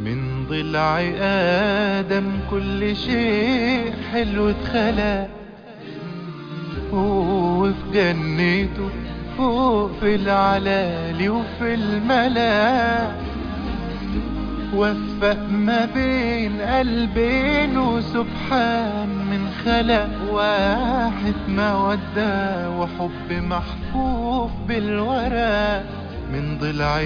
من ضلع آدم كل شيء حلو اتخلق وفي جنته فوق في العلالي وفي الملا وفق ما بين قلبين وسبحان من خلق واحد مودة وحب محفوف بالورى من ضلع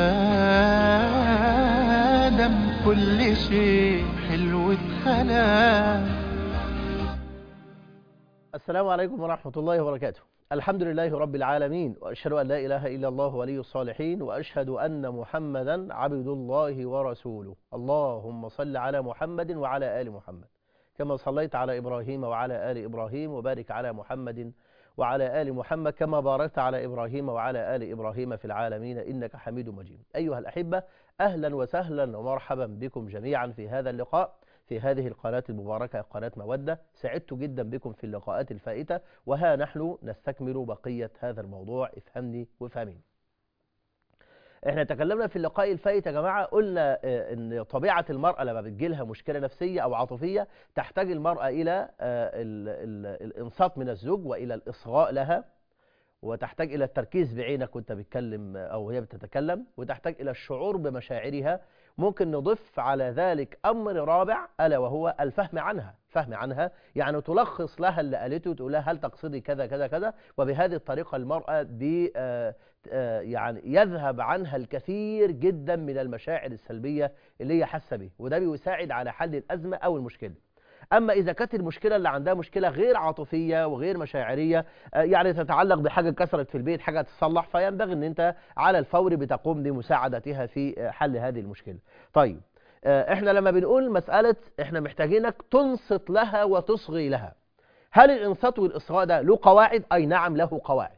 آدم كل شيء حلو اتخلق السلام عليكم ورحمة الله وبركاته الحمد لله رب العالمين وأشهد أن لا إله إلا الله ولي الصالحين وأشهد أن محمدا عبد الله ورسوله اللهم صل على محمد وعلى آل محمد كما صليت على إبراهيم وعلى آل إبراهيم وبارك على محمد وعلى آل محمد كما باركت على إبراهيم وعلى آل إبراهيم في العالمين إنك حميد مجيد أيها الأحبة أهلا وسهلا ومرحبا بكم جميعا في هذا اللقاء في هذه القناة المباركة قناة مودة سعدت جدا بكم في اللقاءات الفائتة وها نحن نستكمل بقية هذا الموضوع افهمني وافهميني احنا تكلمنا في اللقاء الفائت يا جماعة قلنا اه ان طبيعة المرأة لما بتجيلها مشكلة نفسية او عاطفية تحتاج المرأة الى اه ال ال الانصات من الزوج والى الاصغاء لها وتحتاج الى التركيز بعينك وانت بتكلم او هي بتتكلم وتحتاج الى الشعور بمشاعرها ممكن نضيف على ذلك أمر رابع ألا وهو الفهم عنها فهم عنها يعني تلخص لها اللي قالته وتقول لها هل تقصدي كذا كذا كذا وبهذه الطريقة المرأة دي آآ آآ يعني يذهب عنها الكثير جدا من المشاعر السلبية اللي هي حاسة به وده بيساعد على حل الأزمة أو المشكلة أما إذا كانت المشكلة اللي عندها مشكلة غير عاطفية وغير مشاعرية يعني تتعلق بحاجة كسرت في البيت حاجة تصلح فينبغي أن أنت على الفور بتقوم بمساعدتها في حل هذه المشكلة طيب احنا لما بنقول مسألة احنا محتاجينك تنصت لها وتصغي لها هل الإنصات والإصغاء ده له قواعد؟ أي نعم له قواعد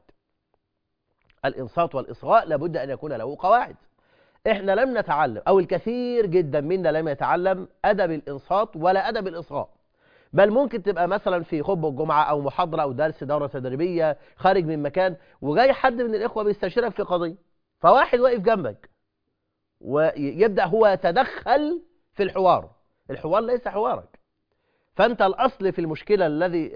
الإنصات والإصغاء لابد أن يكون له قواعد احنا لم نتعلم او الكثير جدا منا لم يتعلم ادب الانصات ولا ادب الاصغاء بل ممكن تبقى مثلا في خطبه الجمعه او محاضره او درس دوره تدريبيه خارج من مكان وجاي حد من الاخوه بيستشيرك في قضيه فواحد واقف جنبك ويبدا هو يتدخل في الحوار الحوار ليس حوارك فانت الاصل في المشكله الذي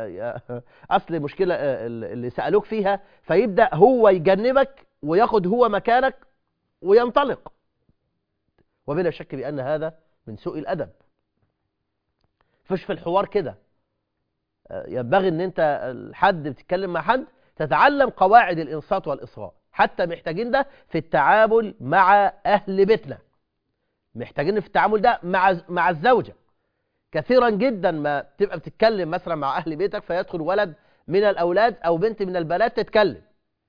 اصل المشكله اللي سالوك فيها فيبدا هو يجنبك وياخد هو مكانك وينطلق وبلا شك بأن هذا من سوء الأدب فش في الحوار كده ينبغي ان انت حد بتتكلم مع حد تتعلم قواعد الانصات والاصغاء حتى محتاجين ده في التعامل مع اهل بيتنا محتاجين في التعامل ده مع مع الزوجه كثيرا جدا ما تبقى بتتكلم مثلا مع اهل بيتك فيدخل ولد من الاولاد او بنت من البنات تتكلم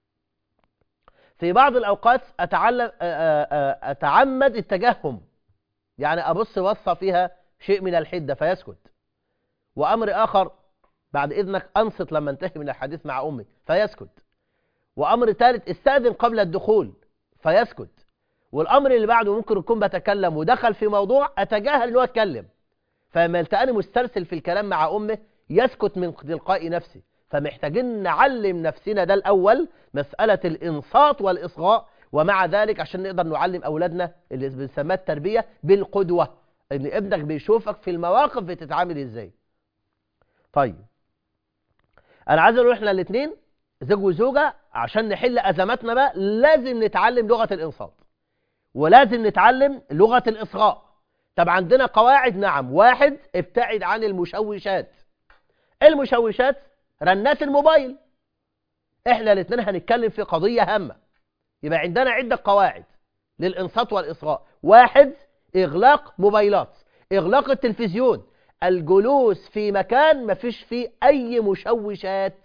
في بعض الأوقات أتعلم أتعمد التجهم يعني أبص بصة فيها شيء من الحدة فيسكت وأمر آخر بعد إذنك أنصت لما انتهي من الحديث مع أمك فيسكت وأمر ثالث استأذن قبل الدخول فيسكت والأمر اللي بعده ممكن يكون بتكلم ودخل في موضوع أتجاهل أنه أتكلم فلما يلتقاني مسترسل في الكلام مع أمه يسكت من تلقاء نفسه فمحتاجين نعلم نفسنا ده الأول مسألة الإنصات والإصغاء ومع ذلك عشان نقدر نعلم أولادنا اللي بنسميها التربية بالقدوة إن ابنك بيشوفك في المواقف بتتعامل إزاي طيب أنا عايز أقول إحنا الاثنين زوج وزوجة عشان نحل أزماتنا بقى لازم نتعلم لغة الإنصات ولازم نتعلم لغة الإصغاء طب عندنا قواعد نعم واحد ابتعد عن المشوشات المشوشات رنات الموبايل احنا الاثنين هنتكلم في قضية هامة يبقى عندنا عدة قواعد للإنصات والإصغاء واحد إغلاق موبايلات إغلاق التلفزيون الجلوس في مكان ما فيش فيه أي مشوشات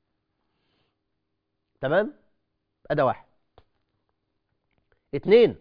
تمام أدا واحد اتنين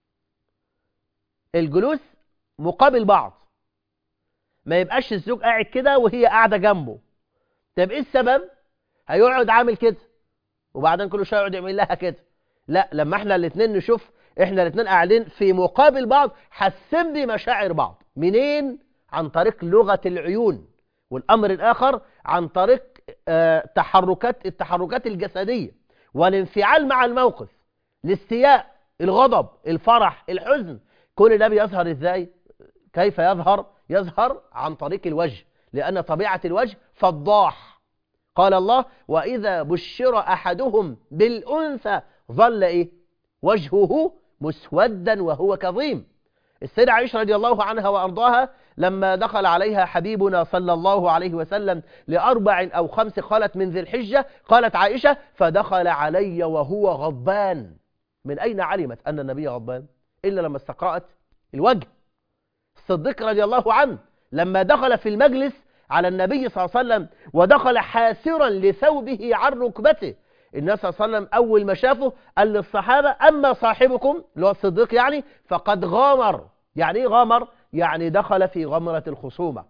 الجلوس مقابل بعض ما يبقاش الزوج قاعد كده وهي قاعدة جنبه طب ايه السبب هيقعد عامل كده وبعدين كل شويه يقعد يعمل لها كده لا لما احنا الاثنين نشوف احنا الاثنين قاعدين في مقابل بعض حاسين بمشاعر بعض منين عن طريق لغه العيون والامر الاخر عن طريق آه تحركات التحركات الجسديه والانفعال مع الموقف الاستياء الغضب الفرح الحزن كل ده بيظهر ازاي كيف يظهر يظهر عن طريق الوجه لأن طبيعة الوجه فضاح قال الله وإذا بشر أحدهم بالأنثى ظل إيه وجهه مسودا وهو كظيم السيدة عائشة رضي الله عنها وأرضاها لما دخل عليها حبيبنا صلى الله عليه وسلم لأربع أو خمس قالت من ذي الحجة قالت عائشة فدخل علي وهو غضبان من أين علمت أن النبي غضبان إلا لما استقرأت الوجه الصديق رضي الله عنه لما دخل في المجلس على النبي صلى الله عليه وسلم ودخل حاسرا لثوبه عن ركبته النبي صلى الله عليه وسلم أول ما شافه قال للصحابة أما صاحبكم اللي هو الصديق يعني فقد غامر يعني إيه غامر؟ يعني دخل في غمرة الخصومة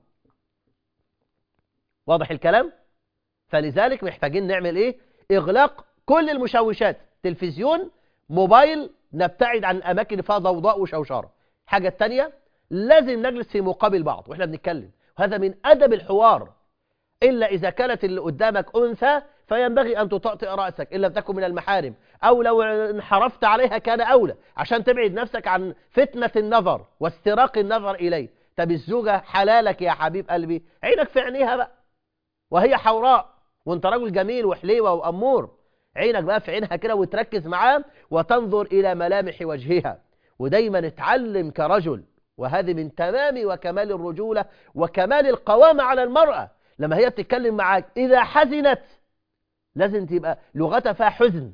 واضح الكلام؟ فلذلك محتاجين نعمل إيه؟ إغلاق كل المشوشات تلفزيون موبايل نبتعد عن الأماكن فيها ضوضاء وشوشرة حاجة التانية لازم نجلس في مقابل بعض وإحنا بنتكلم وهذا من أدب الحوار إلا إذا كانت اللي قدامك أنثى فينبغي أن تطأطئ رأسك إن لم تكن من المحارم أو لو انحرفت عليها كان أولى عشان تبعد نفسك عن فتنة النظر واستراق النظر إليه طب الزوجة حلالك يا حبيب قلبي عينك في عينيها بقى وهي حوراء وانت راجل جميل وحليوة وأمور عينك بقى في عينها كده وتركز معاه وتنظر إلى ملامح وجهها ودايما اتعلم كرجل وهذه من تمام وكمال الرجولة وكمال القوامة على المرأة لما هي بتتكلم معاك إذا حزنت لازم تبقى لغتها فيها حزن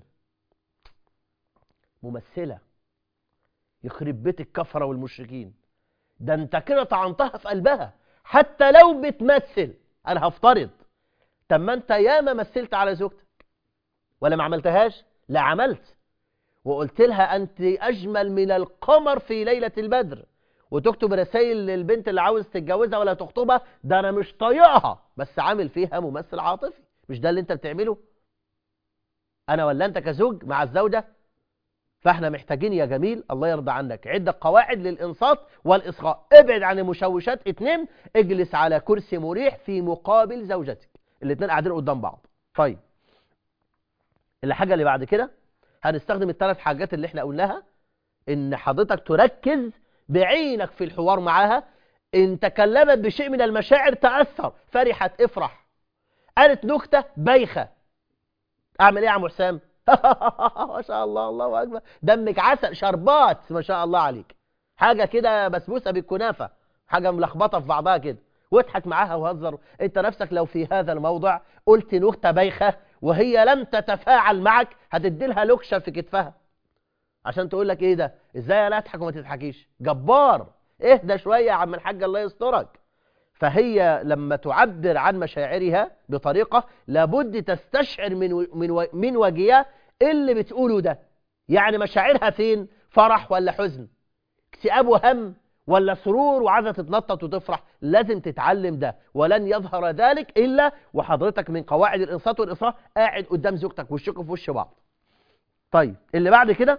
ممثلة يخرب بيت الكفرة والمشركين ده انت كده طعنتها في قلبها حتى لو بتمثل انا هفترض طب ما انت ياما مثلت على زوجتك ولا ما عملتهاش لا عملت وقلت لها انت اجمل من القمر في ليلة البدر وتكتب رسائل للبنت اللي عاوز تتجوزها ولا تخطبها ده انا مش طايقها بس عامل فيها ممثل عاطفي مش ده اللي انت بتعمله انا ولا انت كزوج مع الزوجة فاحنا محتاجين يا جميل الله يرضى عنك عدة قواعد للإنصات والإصغاء ابعد عن المشوشات اتنين اجلس على كرسي مريح في مقابل زوجتك الاتنين قاعدين قدام بعض طيب الحاجة اللي بعد كده هنستخدم الثلاث حاجات اللي احنا قلناها ان حضرتك تركز بعينك في الحوار معاها ان تكلمت بشيء من المشاعر تأثر فرحت افرح قالت نكتة بايخة اعمل ايه يا عم حسام ما شاء الله الله اكبر دمك عسل شربات ما شاء الله عليك حاجة كده بسبوسة بالكنافة حاجة ملخبطة في بعضها كده واضحك معاها وهزر انت نفسك لو في هذا الموضع قلت نكتة بايخة وهي لم تتفاعل معك هتديلها لكشة في كتفها عشان تقول لك ايه ده ازاي انا اضحك وما تضحكيش جبار اهدى شوية يا عم الحاج الله يسترك فهي لما تعبر عن مشاعرها بطريقة لابد تستشعر من من من وجهها اللي بتقوله ده يعني مشاعرها فين فرح ولا حزن اكتئاب وهم ولا سرور وعايزه تتنطط وتفرح لازم تتعلم ده ولن يظهر ذلك الا وحضرتك من قواعد الانصات والاصرار قاعد قدام زوجتك وشكوا في وش بعض طيب اللي بعد كده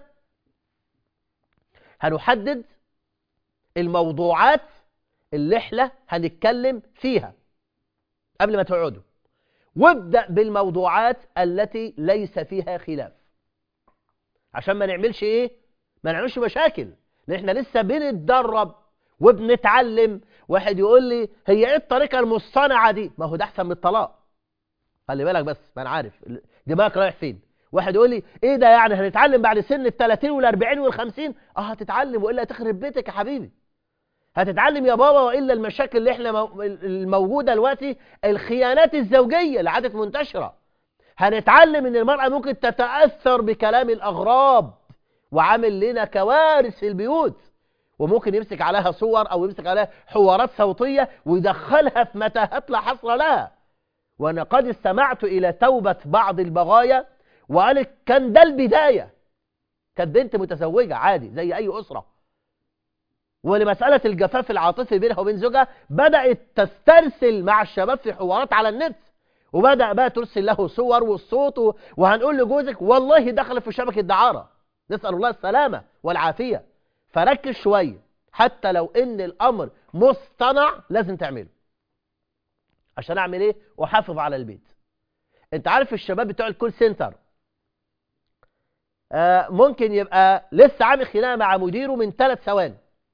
هنحدد الموضوعات اللي احنا هنتكلم فيها قبل ما تقعدوا وابدأ بالموضوعات التي ليس فيها خلاف عشان ما نعملش ايه ما نعملش مشاكل لان احنا لسه بنتدرب وبنتعلم واحد يقول لي هي ايه الطريقة المصطنعة دي ما هو ده احسن من الطلاق خلي بالك بس ما انا عارف دماغك رايح فين واحد يقول لي ايه ده يعني هنتعلم بعد سن ال 30 وال 40 وال 50 اه هتتعلم والا تخرب بيتك يا حبيبي هتتعلم يا بابا والا المشاكل اللي احنا مو... الموجوده دلوقتي الخيانات الزوجيه اللي عادت منتشره هنتعلم ان المراه ممكن تتاثر بكلام الاغراب وعامل لنا كوارث في البيوت وممكن يمسك عليها صور او يمسك عليها حوارات صوتيه ويدخلها في متاهات لا حصر لها وانا قد استمعت الى توبه بعض البغايا وقالت كان ده البدايه كانت بنت متزوجه عادي زي اي اسره ولمسألة الجفاف العاطفي بينها وبين زوجها بدأت تسترسل مع الشباب في حوارات على النت وبدأ بقى ترسل له صور والصوت وهنقول لجوزك والله دخل في شبكة دعارة نسأل الله السلامة والعافية فركز شوية حتى لو ان الامر مصطنع لازم تعمله عشان اعمل ايه احافظ على البيت انت عارف الشباب بتوع الكول سنتر آه ممكن يبقى لسه عامل خناقه مع مديره من ثلاث ثواني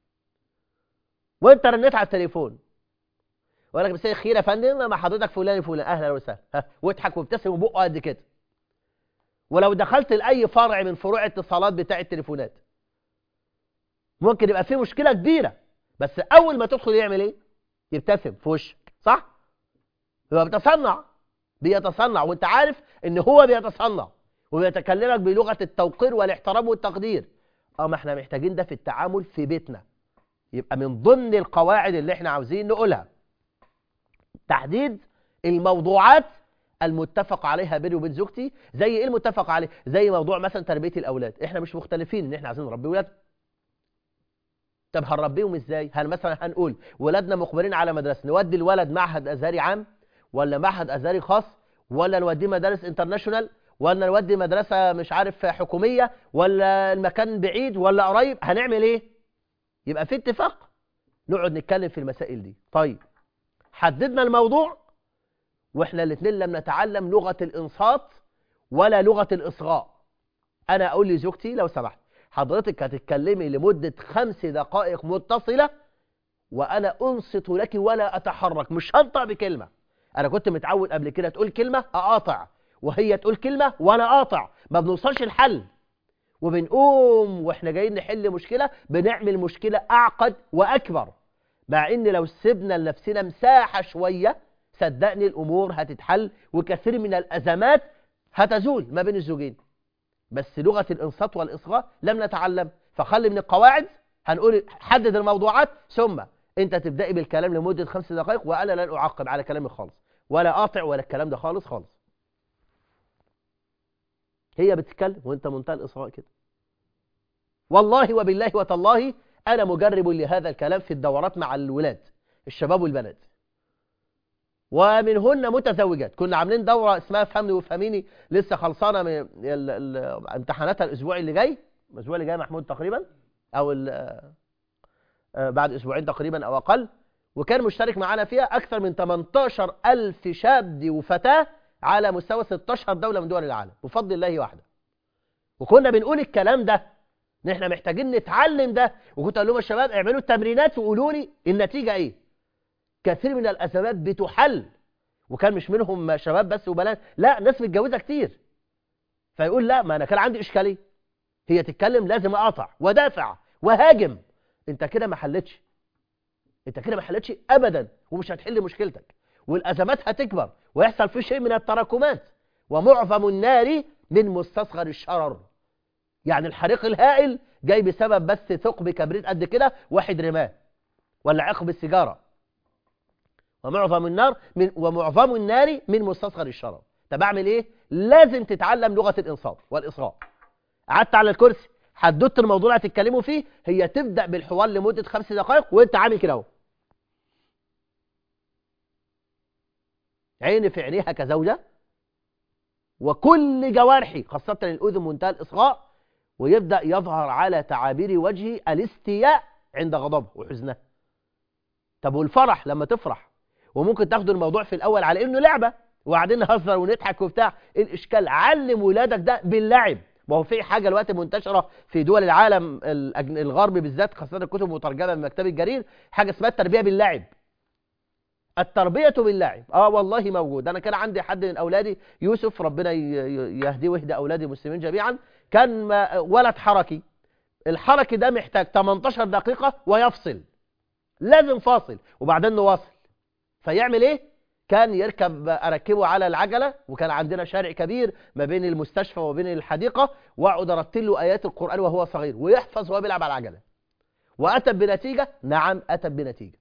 وانت رنيت على التليفون وقال لك مساء الخير يا فندم مع حضرتك فلان فلان اهلا وسهلا ها، واضحك وابتسم وبقه قد كده ولو دخلت لاي فرع من فروع اتصالات بتاع التليفونات ممكن يبقى فيه مشكله كبيره بس اول ما تدخل يعمل ايه يبتسم في وشك صح هو بيتصنع بيتصنع وانت عارف ان هو بيتصنع وبيتكلمك بلغه التوقير والاحترام والتقدير اه ما احنا محتاجين ده في التعامل في بيتنا يبقى من ضمن القواعد اللي احنا عاوزين نقولها تحديد الموضوعات المتفق عليها بيني وبين زوجتي زي ايه المتفق عليه زي موضوع مثلا تربيه الاولاد احنا مش مختلفين ان احنا عايزين نربي ولادنا طب هنربيهم ازاي هل مثلا هنقول ولادنا مقبلين على مدرسه نودي الولد معهد ازهري عام ولا معهد ازهري خاص ولا نوديه مدارس انترناشونال ولا نودي مدرسه مش عارف حكوميه ولا المكان بعيد ولا قريب هنعمل ايه يبقى في اتفاق نقعد نتكلم في المسائل دي طيب حددنا الموضوع واحنا الاثنين لم نتعلم لغه الانصات ولا لغه الاصغاء انا اقول لزوجتي لو سمحت حضرتك هتتكلمي لمده خمس دقائق متصله وانا انصت لك ولا اتحرك مش هنطق بكلمه انا كنت متعود قبل كده تقول كلمه اقاطع وهي تقول كلمه وانا اقاطع ما بنوصلش الحل وبنقوم واحنا جايين نحل مشكله بنعمل مشكله اعقد واكبر مع ان لو سيبنا لنفسنا مساحه شويه صدقني الامور هتتحل وكثير من الازمات هتزول ما بين الزوجين بس لغه الانصات والاصغاء لم نتعلم فخلي من القواعد هنقول حدد الموضوعات ثم انت تبدأي بالكلام لمدة خمس دقائق وانا لن اعقب على كلامي خالص ولا قاطع ولا الكلام ده خالص خالص هي بتتكلم وانت منتهى الاصغاء كده والله وبالله وتالله انا مجرب لهذا الكلام في الدورات مع الولاد الشباب والبنات ومنهن متزوجات كنا عاملين دورة اسمها فهمني وفهميني لسه خلصانة من ال- ال- امتحاناتها الاسبوع اللي جاي الاسبوع اللي جاي محمود تقريبا او ال- آه، بعد اسبوعين تقريبا او اقل وكان مشترك معانا فيها اكثر من 18 الف شاب وفتاة على مستوى 16 دولة من دول العالم بفضل الله وحده وكنا بنقول الكلام ده ان احنا محتاجين نتعلم ده وكنت اقول لهم يا شباب اعملوا التمرينات وقولوا لي النتيجة ايه كثير من الازمات بتحل وكان مش منهم شباب بس وبنات لا ناس متجوزه كتير فيقول لا ما انا كان عندي اشكاليه هي تتكلم لازم اقطع ودافع وهاجم انت كده ما حلتش انت كده ما حلتش ابدا ومش هتحل مشكلتك والازمات هتكبر ويحصل في شيء من التراكمات ومعظم النار من مستصغر الشرر يعني الحريق الهائل جاي بسبب بس ثقب كبريت قد كده واحد رماه ولا عقب السيجاره ومعظم النار من ومعظم النار من مستصغر الشرر طب اعمل ايه لازم تتعلم لغه الانصاف والاصغاء قعدت على الكرسي حددت الموضوع اللي هتتكلموا فيه هي تبدا بالحوار لمده خمس دقائق وانت عامل كده اهو عيني في عينيها كزوجه وكل جوارحي خاصه الاذن منتهى الاصغاء ويبدا يظهر على تعابير وجهي الاستياء عند غضبه وحزنه طب والفرح لما تفرح وممكن تاخدوا الموضوع في الاول على انه لعبه وقاعدين نهزر ونضحك وبتاع ايه الاشكال علم ولادك ده باللعب ما هو في حاجه دلوقتي منتشره في دول العالم الأجن- الغربي بالذات خاصه الكتب المترجمه من مكتبه الجرير حاجه اسمها التربيه باللعب التربيه باللعب اه والله موجود انا كان عندي حد من اولادي يوسف ربنا ي- ي- يهديه ويهدي اولادي المسلمين جميعا كان ما- ولد حركي الحركي ده محتاج 18 دقيقه ويفصل لازم فاصل وبعدين نواصل فيعمل ايه كان يركب اركبه على العجله وكان عندنا شارع كبير ما بين المستشفى وبين الحديقه واقعد ارتل له ايات القران وهو صغير ويحفظ وهو بيلعب على العجله واتى بنتيجه نعم اتى بنتيجه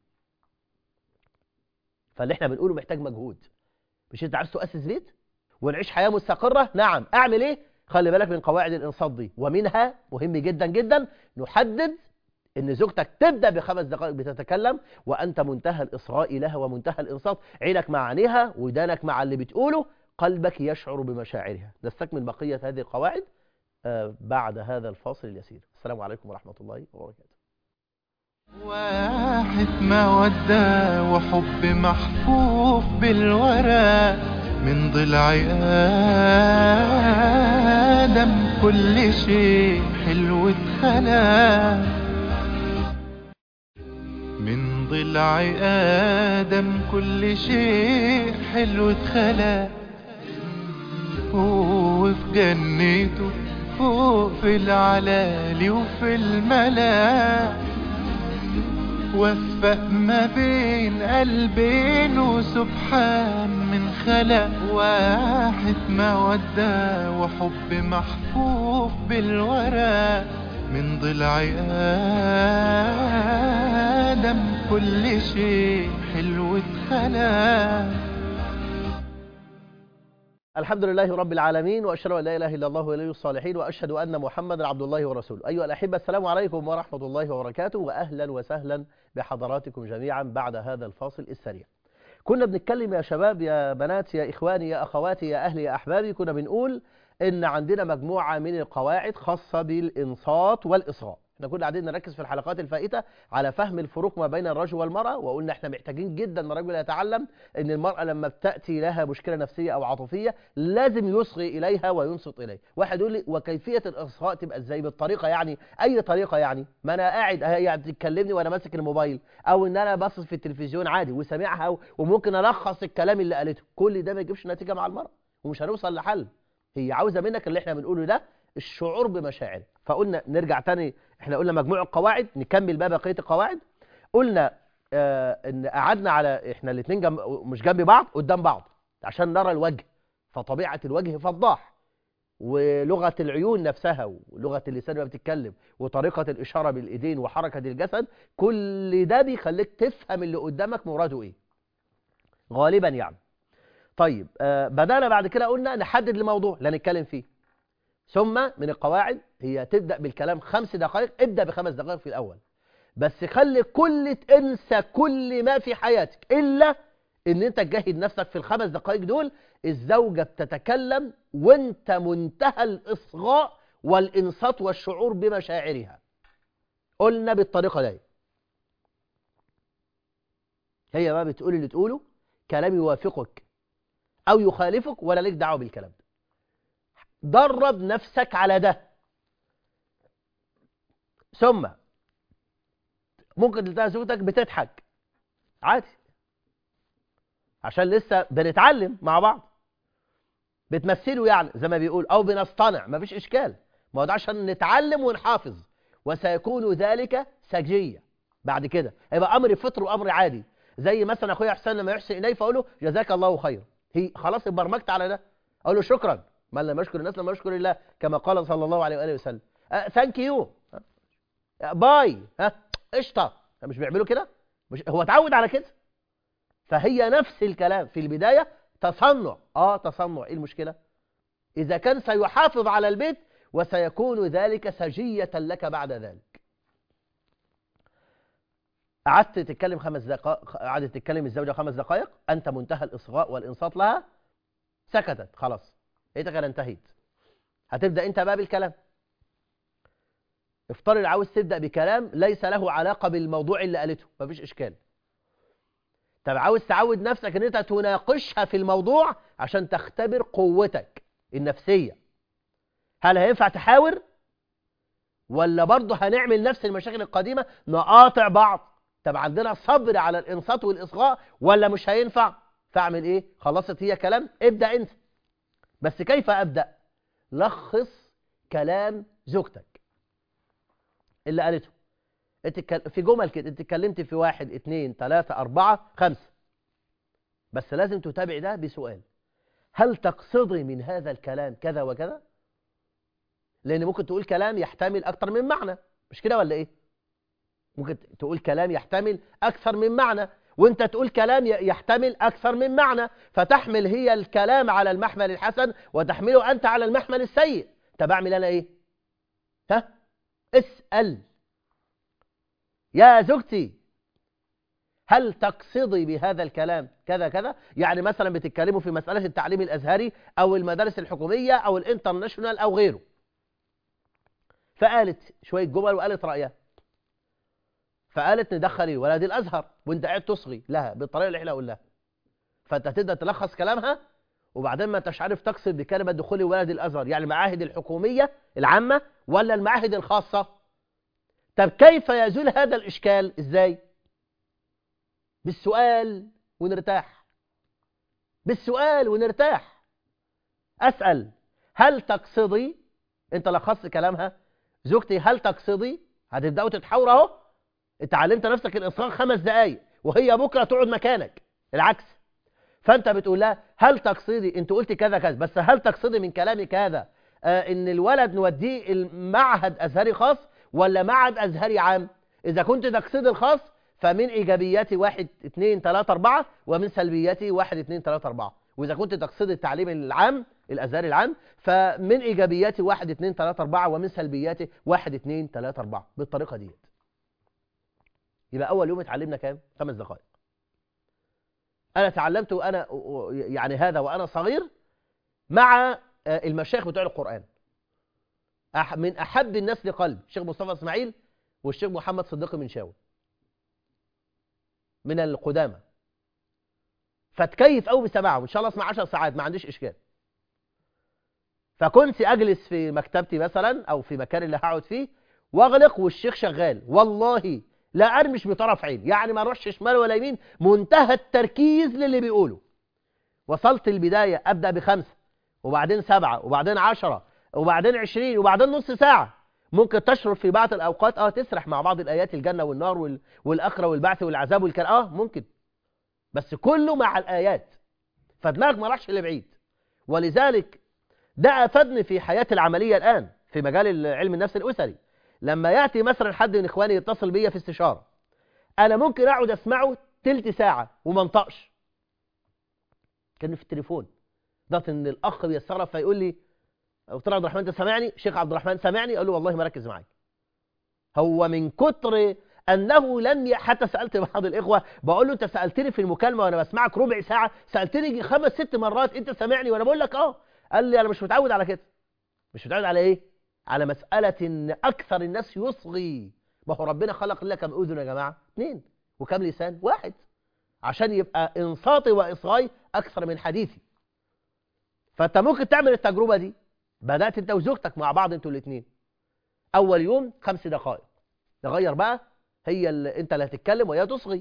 فاللي احنا بنقوله محتاج مجهود مش انت عايز تؤسس بيت ونعيش حياه مستقره نعم اعمل ايه خلي بالك من قواعد الانصات دي ومنها مهم جدا جدا نحدد ان زوجتك تبدا بخمس دقائق بتتكلم وانت منتهى الاصغاء لها ومنتهى الانصات عينك مع عينيها ودانك مع اللي بتقوله قلبك يشعر بمشاعرها نستكمل بقيه هذه القواعد آه، بعد هذا الفاصل اليسير السلام عليكم ورحمه الله وبركاته واحد مودة وحب محفوف بالورى من ضلع آدم كل شيء حلو اتخلق من ضلع آدم كل شيء حلو اتخلق وفي جنته فوق في العلالي وفي الملا وفق ما بين قلبين وسبحان من خلق واحد مودة وحب محفوف بالورى من ضلع آدم كل شيء حلو اتخلق الحمد لله رب العالمين واشهد ان لا اله الا الله ولي الصالحين واشهد ان محمدا عبد الله ورسوله ايها الاحبه السلام عليكم ورحمه الله وبركاته واهلا وسهلا بحضراتكم جميعا بعد هذا الفاصل السريع كنا بنتكلم يا شباب يا بنات يا اخواني يا اخواتي يا اهلي يا احبابي كنا بنقول ان عندنا مجموعه من القواعد خاصه بالانصات والاصغاء احنا كنا قاعدين نركز في الحلقات الفائته على فهم الفروق ما بين الرجل والمراه وقلنا احنا محتاجين جدا ان الرجل يتعلم ان المراه لما بتاتي لها مشكله نفسيه او عاطفيه لازم يصغي اليها وينصت اليه واحد يقول لي وكيفيه الاصغاء تبقى ازاي بالطريقه يعني اي طريقه يعني ما انا قاعد هي بتتكلمني وانا ماسك الموبايل او ان انا باصص في التلفزيون عادي وسامعها وممكن الخص الكلام اللي قالته كل ده ما يجيبش نتيجه مع المراه ومش هنوصل لحل هي عاوزه منك اللي احنا بنقوله ده الشعور بمشاعر فقلنا نرجع تاني احنا قلنا مجموع القواعد نكمل بقى بقيه القواعد قلنا آه ان قعدنا على احنا الاثنين جنب مش جنب بعض قدام بعض عشان نرى الوجه فطبيعه الوجه فضاح ولغه العيون نفسها ولغه اللسان وهي بتتكلم وطريقه الاشاره بالايدين وحركه الجسد كل ده بيخليك تفهم اللي قدامك مراده ايه غالبا يعني طيب آه بدانا بعد كده قلنا نحدد الموضوع اللي هنتكلم فيه ثم من القواعد هي تبدأ بالكلام خمس دقائق ابدأ بخمس دقائق في الأول بس خلي كل انسى كل ما في حياتك إلا ان انت تجاهد نفسك في الخمس دقائق دول الزوجة بتتكلم وانت منتهى الإصغاء والإنصات والشعور بمشاعرها قلنا بالطريقة دي هي بقى بتقول اللي تقوله كلام يوافقك أو يخالفك ولا لك دعوة بالكلام ده درب نفسك على ده ثم ممكن تلاقي زوجتك بتضحك عادي عشان لسه بنتعلم مع بعض بتمثلوا يعني زي ما بيقول او بنصطنع مفيش اشكال ما هو ده عشان نتعلم ونحافظ وسيكون ذلك سجيه بعد كده هيبقى امر فطر وامر عادي زي مثلا اخويا حسين لما يحسن الي فاقول له جزاك الله خيرا هي خلاص اتبرمجت على ده اقول له شكرا من لم يشكر الناس لم يشكر الله كما قال صلى الله عليه واله وسلم ثانك يو باي ها قشطه مش بيعملوا كده مش هو اتعود على كده فهي نفس الكلام في البدايه تصنع اه تصنع ايه المشكله اذا كان سيحافظ على البيت وسيكون ذلك سجيه لك بعد ذلك قعدت تتكلم خمس دقائق قعدت تتكلم الزوجه خمس دقائق انت منتهى الاصغاء والانصات لها سكتت خلاص لقيتك انا انتهيت هتبدا انت بقى بالكلام افترض عاوز تبدا بكلام ليس له علاقه بالموضوع اللي قالته مفيش اشكال طب عاوز تعود نفسك ان انت تناقشها في الموضوع عشان تختبر قوتك النفسيه هل هينفع تحاور ولا برضه هنعمل نفس المشاكل القديمه نقاطع بعض طب عندنا صبر على الانصات والاصغاء ولا مش هينفع فاعمل ايه خلصت هي كلام ابدا انت بس كيف أبدأ لخص كلام زوجتك اللي قالته في جمل كده انت اتكلمت في واحد اتنين تلاتة أربعة خمسة بس لازم تتابع ده بسؤال هل تقصدي من هذا الكلام كذا وكذا لأن ممكن تقول كلام يحتمل أكتر من معنى مش كده ولا إيه ممكن تقول كلام يحتمل أكثر من معنى وانت تقول كلام يحتمل أكثر من معنى فتحمل هي الكلام على المحمل الحسن وتحمله أنت على المحمل السيء طب أعمل أنا إيه ها اسأل يا زوجتي هل تقصدي بهذا الكلام كذا كذا يعني مثلا بتتكلموا في مسألة التعليم الأزهري أو المدارس الحكومية أو الانترناشونال أو غيره فقالت شوية جمل وقالت رأيها فقالت ندخلي ولد الازهر وانت قاعد تصغي لها بالطريقه اللي احنا قلناها فانت تبدا تلخص كلامها وبعدين ما انتش عارف تقصد بكلمه دخول ولد الازهر يعني المعاهد الحكوميه العامه ولا المعاهد الخاصه طب كيف يزول هذا الاشكال ازاي بالسؤال ونرتاح بالسؤال ونرتاح أسأل هل تقصدي أنت لخصت كلامها زوجتي هل تقصدي هتبدأوا تتحاوروا أهو أنت علمت نفسك الإصرار خمس دقايق وهي بكرة تقعد مكانك العكس فأنت بتقول لها هل تقصدي أنت قلت كذا كذا بس هل تقصدي من كلامك هذا آه إن الولد نوديه المعهد أزهري خاص ولا معهد أزهري عام إذا كنت تقصدي الخاص فمن إيجابياتي واحد اتنين تلاتة أربعة ومن سلبياتي واحد اتنين تلاتة أربعة وإذا كنت تقصد التعليم العام الأزهري العام فمن إيجابياتي واحد اتنين تلاتة أربعة ومن سلبياتي واحد اتنين تلاتة أربعة بالطريقة ديت يبقى أول يوم اتعلمنا كام؟ خمس دقائق أنا تعلمت وأنا يعني هذا وأنا صغير مع المشايخ بتوع القرآن من أحب الناس لقلب الشيخ مصطفى إسماعيل والشيخ محمد صديق منشاوي من القدامى فتكيف قوي بسماعه ان شاء الله اسمع 10 ساعات ما عنديش اشكال فكنت اجلس في مكتبتي مثلا او في مكان اللي هقعد فيه واغلق والشيخ شغال والله لا ارمش بطرف عين يعني ما اروحش شمال ولا يمين منتهى التركيز للي بيقوله وصلت البدايه ابدا بخمسه وبعدين سبعه وبعدين عشرة وبعدين عشرين وبعدين نص ساعه ممكن تشرب في بعض الاوقات اه تسرح مع بعض الايات الجنه والنار وال... والاخره والبعث والعذاب والكلام اه ممكن بس كله مع الآيات فدماغك ما راحش لبعيد ولذلك ده أفادني في حياتي العملية الآن في مجال علم النفس الأسري لما يأتي مثلا حد من إخواني يتصل بيا في استشارة أنا ممكن أقعد أسمعه تلت ساعة وما انطقش كان في التليفون ضغط إن الأخ بيستغرب فيقول لي دكتور عبد الرحمن أنت سامعني شيخ عبد الرحمن سامعني أقول له والله ما ركز معاك هو من كتر أنه لم ي... حتى سألت بعض الإخوة بقول له أنت سألتني في المكالمة وأنا بسمعك ربع ساعة سألتني يجي خمس ست مرات أنت سامعني وأنا بقول لك أه قال لي أنا مش متعود على كده مش متعود على إيه؟ على مسألة إن أكثر الناس يصغي ما هو ربنا خلق لنا كم أذن يا جماعة؟ اثنين وكم لسان؟ واحد عشان يبقى إنصاتي وإصغاي أكثر من حديثي فأنت ممكن تعمل التجربة دي بدأت أنت وزوجتك مع بعض أنتوا الاثنين أول يوم خمس دقائق نغير بقى هي اللي انت اللي هتتكلم وهي تصغي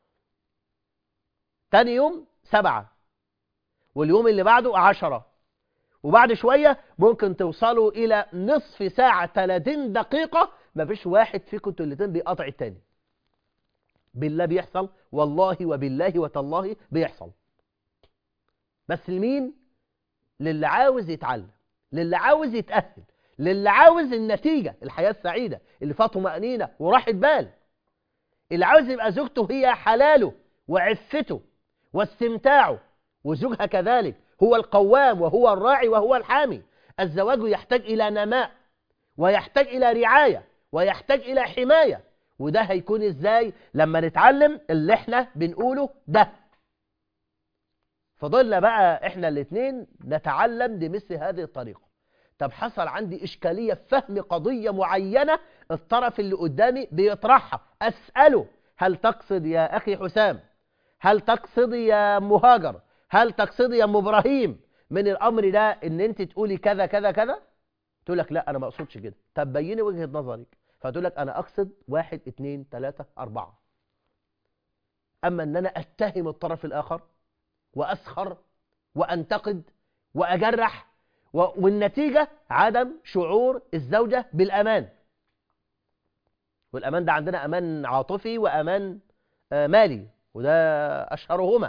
تاني يوم سبعة واليوم اللي بعده عشرة وبعد شوية ممكن توصلوا إلى نصف ساعة 30 دقيقة مفيش واحد فيكم انتوا الاتنين بيقاطع التاني بالله بيحصل والله وبالله وتالله بيحصل بس لمين للي عاوز يتعلم للي عاوز يتأهل للي عاوز النتيجة الحياة السعيدة اللي فيها طمأنينة وراحة بال اللي عاوز يبقى زوجته هي حلاله وعفته واستمتاعه وزوجها كذلك هو القوام وهو الراعي وهو الحامي الزواج يحتاج إلى نماء ويحتاج إلى رعاية ويحتاج إلى حماية وده هيكون إزاي لما نتعلم اللي احنا بنقوله ده فضلنا بقى احنا الاثنين نتعلم بمثل هذه الطريقة طب حصل عندي إشكالية في فهم قضية معينة الطرف اللي قدامي بيطرحها أسأله هل تقصد يا أخي حسام هل تقصد يا مهاجر هل تقصد يا أم إبراهيم من الأمر ده إن أنت تقولي كذا كذا كذا تقول لك لا أنا ما أقصدش كده طب بيني وجهة نظرك فتقول لك أنا أقصد واحد اتنين تلاتة أربعة أما أن أنا أتهم الطرف الآخر وأسخر وأنتقد وأجرح والنتيجة عدم شعور الزوجة بالأمان والأمان ده عندنا أمان عاطفي وأمان مالي وده أشهرهما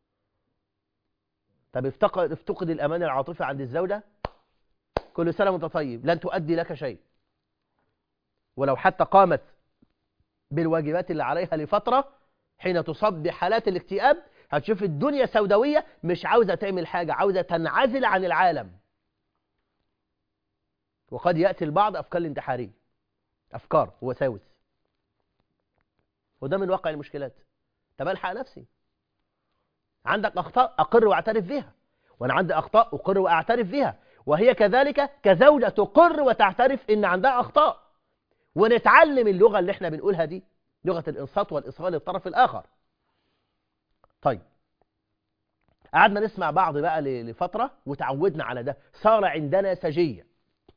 طب افتقد, افتقد الأمان العاطفي عند الزوجة كل سنة وانت طيب لن تؤدي لك شيء ولو حتى قامت بالواجبات اللي عليها لفترة حين تصاب بحالات الاكتئاب هتشوف الدنيا سوداوية مش عاوزة تعمل حاجة عاوزة تنعزل عن العالم وقد يأتي البعض أفكار الانتحارية أفكار ووساوس وده من واقع المشكلات طب الحق نفسي عندك أخطاء أقر وأعترف بها وأنا عندي أخطاء أقر وأعترف بها وهي كذلك كزوجة تقر وتعترف إن عندها أخطاء ونتعلم اللغة اللي احنا بنقولها دي لغة الإنصات والإصغاء للطرف الآخر طيب قعدنا نسمع بعض بقى لفترة وتعودنا على ده صار عندنا سجية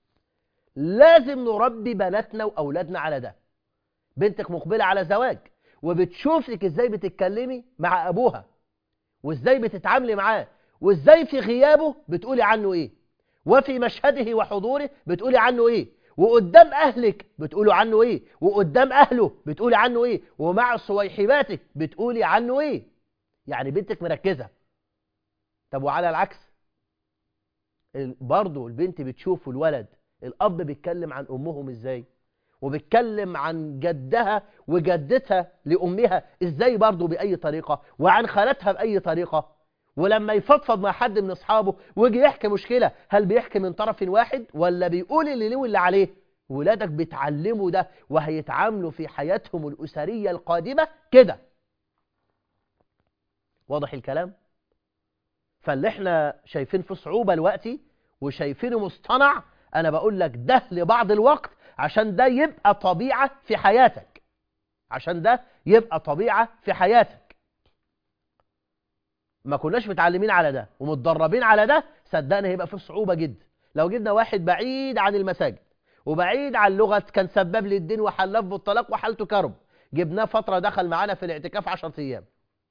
لازم نربي بناتنا وأولادنا على ده بنتك مقبلة على زواج وبتشوفك ازاي بتتكلمي مع ابوها وازاي بتتعاملي معاه وازاي في غيابه بتقولي عنه ايه وفي مشهده وحضوره بتقولي عنه ايه وقدام اهلك بتقولوا عنه ايه وقدام اهله بتقولي عنه ايه ومع صويحباتك بتقولي عنه ايه يعني بنتك مركزه طب وعلى العكس ال- برضه البنت بتشوف الولد الاب بيتكلم عن امهم ازاي وبيتكلم عن جدها وجدتها لامها ازاي برضه باي طريقه وعن خالتها باي طريقه ولما يفضفض مع حد من اصحابه ويجي يحكي مشكله هل بيحكي من طرف واحد ولا بيقول اللي له واللي عليه ولادك بيتعلموا ده وهيتعاملوا في حياتهم الاسريه القادمه كده واضح الكلام فاللي احنا شايفين في صعوبه دلوقتي وشايفينه مصطنع انا بقول لك ده لبعض الوقت عشان ده يبقى طبيعه في حياتك عشان ده يبقى طبيعه في حياتك ما كناش متعلمين على ده ومتدربين على ده صدقني هيبقى في صعوبه جدا لو جبنا واحد بعيد عن المساجد وبعيد عن لغه كان سباب للدين وحلاف بالطلاق وحالته كرب جبناه فتره دخل معانا في الاعتكاف 10 ايام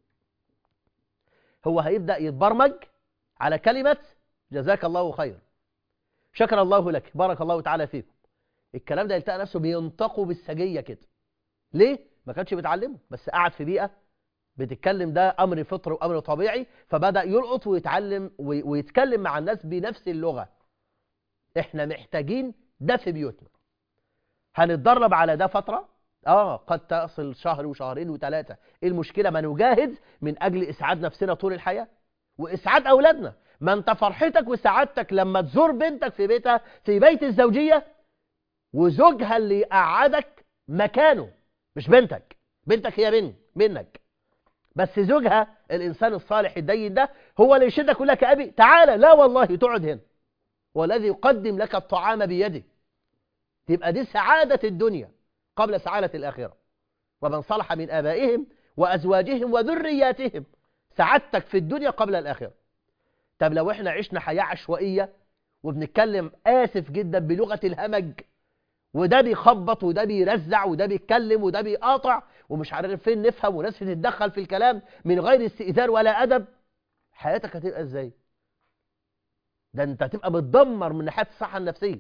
هو هيبدا يتبرمج على كلمه جزاك الله خير شكر الله لك بارك الله تعالى فيكم الكلام ده يلتقى نفسه بينطقوا بالسجيه كده ليه ما كانش بيتعلمه بس قعد في بيئه بتتكلم ده امر فطري وامر طبيعي فبدا يلقط ويتعلم وي- ويتكلم مع الناس بنفس اللغه احنا محتاجين ده في بيوتنا هنتدرب على ده فتره اه قد تصل شهر وشهرين وثلاثه ايه المشكله ما نجاهد من اجل اسعاد نفسنا طول الحياه واسعاد اولادنا ما انت فرحتك وسعادتك لما تزور بنتك في بيتها في بيت الزوجيه وزوجها اللي يقعدك مكانه مش بنتك بنتك هي بنت منك بس زوجها الانسان الصالح الدين ده هو اللي يشدك يقول لك يا ابي تعالى لا والله تقعد هنا والذي يقدم لك الطعام بيده تبقى دي سعاده الدنيا قبل سعاده الاخره ومن صلح من ابائهم وازواجهم وذرياتهم سعادتك في الدنيا قبل الاخره طب لو احنا عشنا حياه عشوائيه وبنتكلم اسف جدا بلغه الهمج وده بيخبط وده بيرزع وده بيتكلم وده بيقاطع ومش عارف فين نفهم وناس بتتدخل في الكلام من غير استئذان ولا ادب حياتك هتبقى ازاي ده انت هتبقى متدمر من ناحيه الصحه النفسيه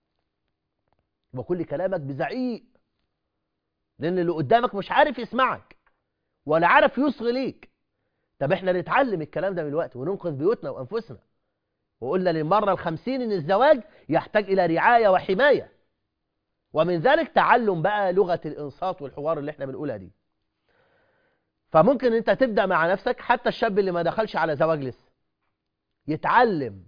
وكل كلامك بزعيق لان اللي قدامك مش عارف يسمعك ولا عارف يصغي ليك طب احنا نتعلم الكلام ده من الوقت وننقذ بيوتنا وانفسنا وقلنا للمره الخمسين ان الزواج يحتاج الى رعايه وحمايه ومن ذلك تعلم بقى لغة الإنصات والحوار اللي احنا بنقولها دي فممكن انت تبدأ مع نفسك حتى الشاب اللي ما دخلش على زواج لسه يتعلم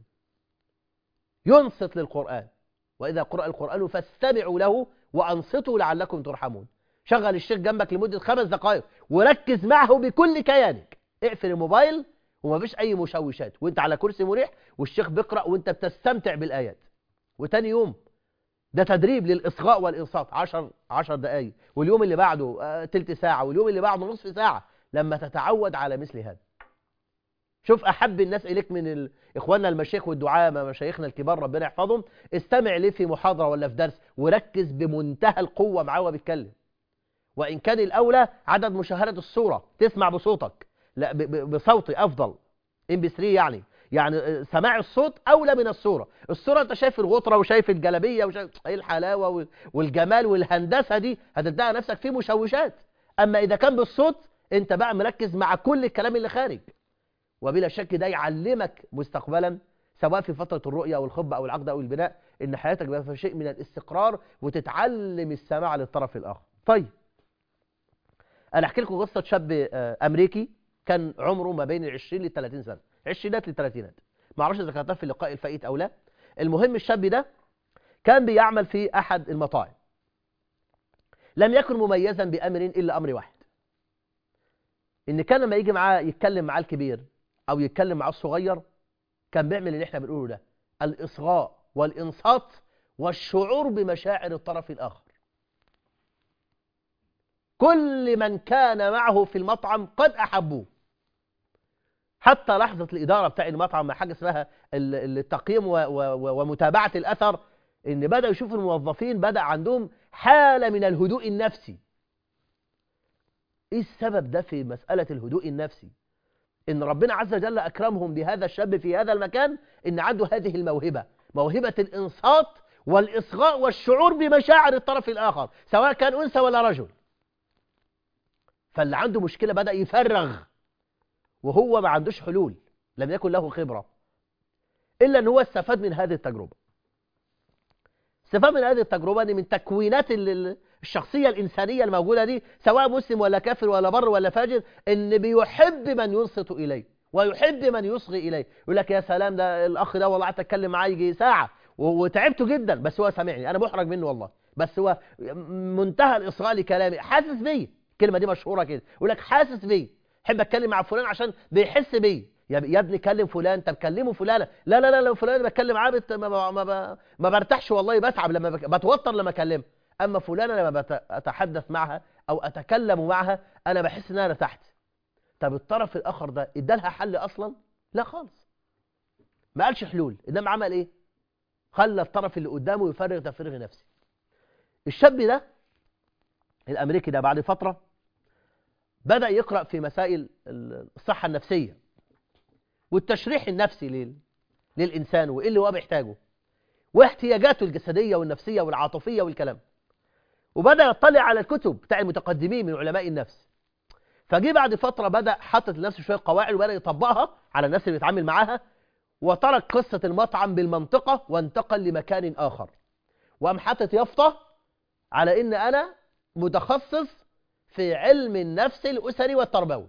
ينصت للقرآن وإذا قرأ القرآن فاستمعوا له وأنصتوا لعلكم ترحمون شغل الشيخ جنبك لمدة خمس دقائق وركز معه بكل كيانك اقفل الموبايل ومفيش أي مشوشات وانت على كرسي مريح والشيخ بيقرأ وانت بتستمتع بالآيات وتاني يوم ده تدريب للإصغاء والإنصات 10 10 دقائق واليوم اللي بعده آه، تلت ساعة واليوم اللي بعده نصف ساعة لما تتعود على مثل هذا شوف أحب الناس إليك من ال... إخواننا المشايخ والدعاء مشايخنا الكبار ربنا يحفظهم استمع ليه في محاضرة ولا في درس وركز بمنتهى القوة معاه وهو بيتكلم وإن كان الأولى عدد مشاهدة الصورة تسمع بصوتك لا ب... ب... بصوتي أفضل ام بي 3 يعني يعني سماع الصوت اولى من الصوره الصوره انت شايف الغطره وشايف الجلابيه وشايف ايه الحلاوه وال- والجمال والهندسه دي هتدعي نفسك فيه مشوشات اما اذا كان بالصوت انت بقى مركز مع كل الكلام اللي خارج وبلا شك ده يعلمك مستقبلا سواء في فتره الرؤيه او الخطبه او العقد او البناء ان حياتك بقى فيها شيء من الاستقرار وتتعلم السماع للطرف الاخر طيب انا احكي لكم قصه شاب آه، امريكي كان عمره ما بين ال 20 لل 30 سنه عشرينات للثلاثينات ما اعرفش اذا كانت في اللقاء الفائت او لا المهم الشاب ده كان بيعمل في احد المطاعم لم يكن مميزا بامر الا امر واحد ان كان لما يجي معاه يتكلم معاه الكبير او يتكلم معاه الصغير كان بيعمل اللي احنا بنقوله ده الاصغاء والانصات والشعور بمشاعر الطرف الاخر كل من كان معه في المطعم قد احبوه حتى لحظة الإدارة بتاع المطعم مع حاجة اسمها ال- التقييم و- و- و- ومتابعة الأثر إن بدأ يشوف الموظفين بدأ عندهم حالة من الهدوء النفسي ايه السبب ده في مسألة الهدوء النفسي ان ربنا عز وجل اكرمهم بهذا الشاب في هذا المكان ان عنده هذه الموهبة موهبة الانصات والاصغاء والشعور بمشاعر الطرف الاخر سواء كان انثى ولا رجل فاللي عنده مشكلة بدأ يفرغ وهو ما عندوش حلول لم يكن له خبرة إلا أن هو استفاد من هذه التجربة استفاد من هذه التجربة أن من تكوينات الشخصية الإنسانية الموجودة دي سواء مسلم ولا كافر ولا بر ولا فاجر أن بيحب من ينصت إليه ويحب من يصغي إليه يقول لك يا سلام ده الأخ ده والله قعدت أتكلم معاه يجي ساعة وتعبته جدا بس هو سامعني أنا محرج منه والله بس هو منتهى الإصغاء لكلامي حاسس بيا الكلمة دي مشهورة كده يقول لك حاسس بيا احب اتكلم مع فلان عشان بيحس بيا يا ابني كلم فلان طب كلمه فلانه لا لا لا لو فلان بتكلم معاه بت... ما, ما, ما, ما برتاحش والله بتعب لما بك... بتوتر لما اكلمها اما فلانه لما بت... اتحدث معها او اتكلم معها انا بحس ان انا ارتحت طب الطرف الاخر ده ادالها حل اصلا لا خالص ما قالش حلول انما عمل ايه خلى الطرف اللي قدامه يفرغ تفريغ نفسي الشاب ده الامريكي ده بعد فتره بدأ يقرأ في مسائل الصحة النفسية والتشريح النفسي لل... للإنسان وإيه اللي هو بيحتاجه واحتياجاته الجسدية والنفسية والعاطفية والكلام وبدأ يطلع على الكتب بتاع المتقدمين من علماء النفس فجي بعد فترة بدأ حطت لنفسه شوية قواعد وبدأ يطبقها على الناس اللي بيتعامل معاها وترك قصة المطعم بالمنطقة وانتقل لمكان آخر وقام حاطط يافطة على إن أنا متخصص في علم النفس الأسري والتربوي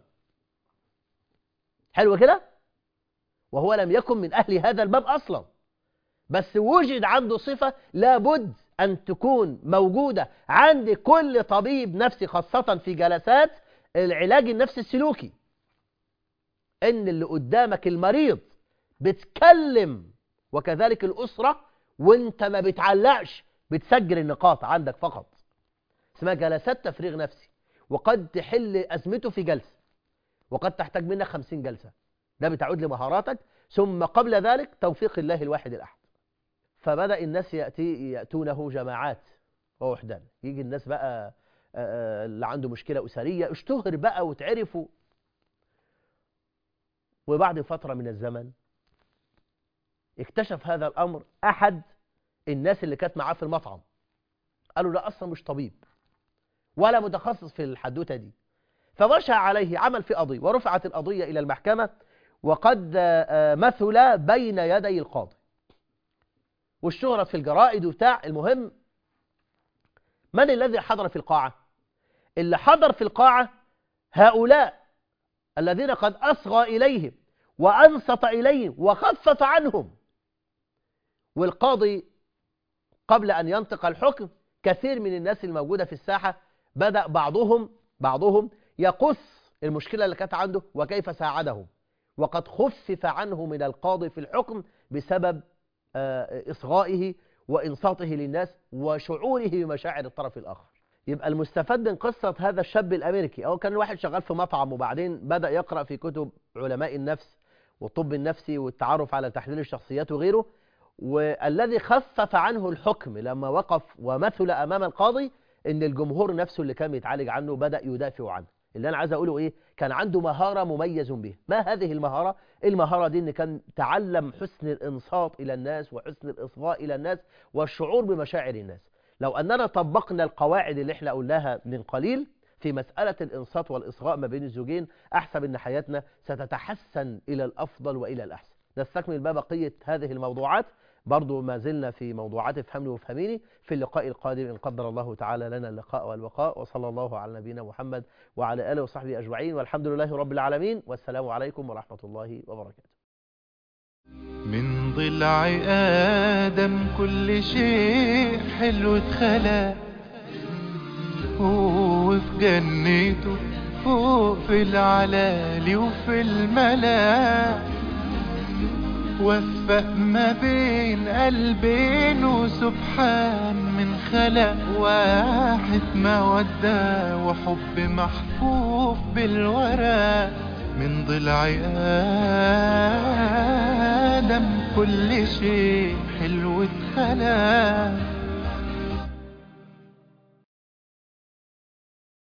حلو كده وهو لم يكن من أهل هذا الباب أصلا بس وجد عنده صفة لابد أن تكون موجودة عند كل طبيب نفسي خاصة في جلسات العلاج النفسي السلوكي إن اللي قدامك المريض بتكلم وكذلك الأسرة وانت ما بتعلقش بتسجل النقاط عندك فقط اسمها جلسات تفريغ نفسي وقد تحل أزمته في جلسة وقد تحتاج منك خمسين جلسة ده بتعود لمهاراتك ثم قبل ذلك توفيق الله الواحد الأحد فبدأ الناس يأتي يأتونه جماعات ووحدان يجي الناس بقى اللي عنده مشكلة أسرية اشتهر بقى وتعرفوا وبعد فترة من الزمن اكتشف هذا الأمر أحد الناس اللي كانت معاه في المطعم قالوا لا أصلا مش طبيب ولا متخصص في الحدوتة دي فوشى عليه عمل في قضية ورفعت القضية إلى المحكمة وقد مثل بين يدي القاضي والشهرة في الجرائد وبتاع المهم من الذي حضر في القاعة اللي حضر في القاعة هؤلاء الذين قد أصغى إليهم وأنصت إليهم وخفف عنهم والقاضي قبل أن ينطق الحكم كثير من الناس الموجودة في الساحة بدأ بعضهم بعضهم يقص المشكلة اللي كانت عنده وكيف ساعدهم وقد خفف عنه من القاضي في الحكم بسبب إصغائه وإنصاته للناس وشعوره بمشاعر الطرف الآخر يبقى المستفاد من قصة هذا الشاب الأمريكي أو كان الواحد شغال في مطعم وبعدين بدأ يقرأ في كتب علماء النفس والطب النفسي والتعرف على تحليل الشخصيات وغيره والذي خفف عنه الحكم لما وقف ومثل أمام القاضي ان الجمهور نفسه اللي كان بيتعالج عنه بدأ يدافع عنه اللي أنا عايز أقوله إيه كان عنده مهارة مميز به ما هذه المهارة المهارة دي إن كان تعلم حسن الإنصات إلى الناس وحسن الإصغاء إلى الناس والشعور بمشاعر الناس لو أننا طبقنا القواعد اللي احنا قلناها من قليل في مسألة الإنصات والإصغاء ما بين الزوجين أحسب أن حياتنا ستتحسن إلى الأفضل وإلى الأحسن نستكمل بقى بقية هذه الموضوعات برضو ما زلنا في موضوعات افهمني وافهميني في اللقاء القادم إن قدر الله تعالى لنا اللقاء والبقاء وصلى الله على نبينا محمد وعلى آله وصحبه أجمعين والحمد لله رب العالمين والسلام عليكم ورحمة الله وبركاته من ضلع آدم كل شيء حلو اتخلق وفي جنته فوق في العلالي وفي الملا وفق ما بين قلبين وسبحان من خلق واحد مودة وحب محفوف بالورى من ضلع آدم كل شيء حلو اتخلق